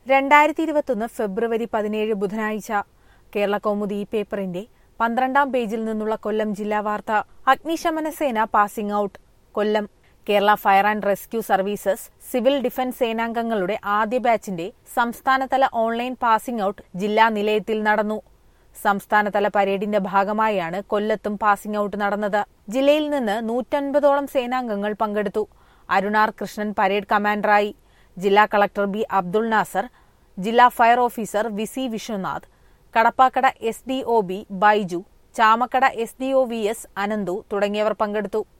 രണ്ടായിരത്തി ഇരുപത്തൊന്ന് ഫെബ്രുവരി പതിനേഴ് ബുധനാഴ്ച കേരള കൗമുദി ഈ പേപ്പറിന്റെ പന്ത്രണ്ടാം പേജിൽ നിന്നുള്ള കൊല്ലം ജില്ലാ വാർത്ത അഗ്നിശമന സേന passing out Kollam Kerala fire and rescue services civil defence സേനാംഗങ്ങളുടെ ആദ്യ ബാച്ചിന്റെ സംസ്ഥാനതല ഓൺലൈൻ പാസിംഗ് ഔട്ട് ജില്ലാ നിലയത്തിൽ നടന്നു സംസ്ഥാനതല പരേഡിന്റെ ഭാഗമായാണ് കൊല്ലത്തും പാസിംഗ് ഔട്ട് നടന്നത് ജില്ലയിൽ നിന്ന് നൂറ്റൻപതോളം സേനാംഗങ്ങൾ പങ്കെടുത്തു അരുണാർ കൃഷ്ണൻ പരേഡ് കമാൻഡറായി ജില്ലാ കളക്ടർ ബി അബ്ദുൾ നാസർ ജില്ലാ fire officer V C Viswanath Kadappakkada S D O B Baiju Chamakkada S D O V S Ananthu തുടങ്ങിയവർ പങ്കെടുത്തു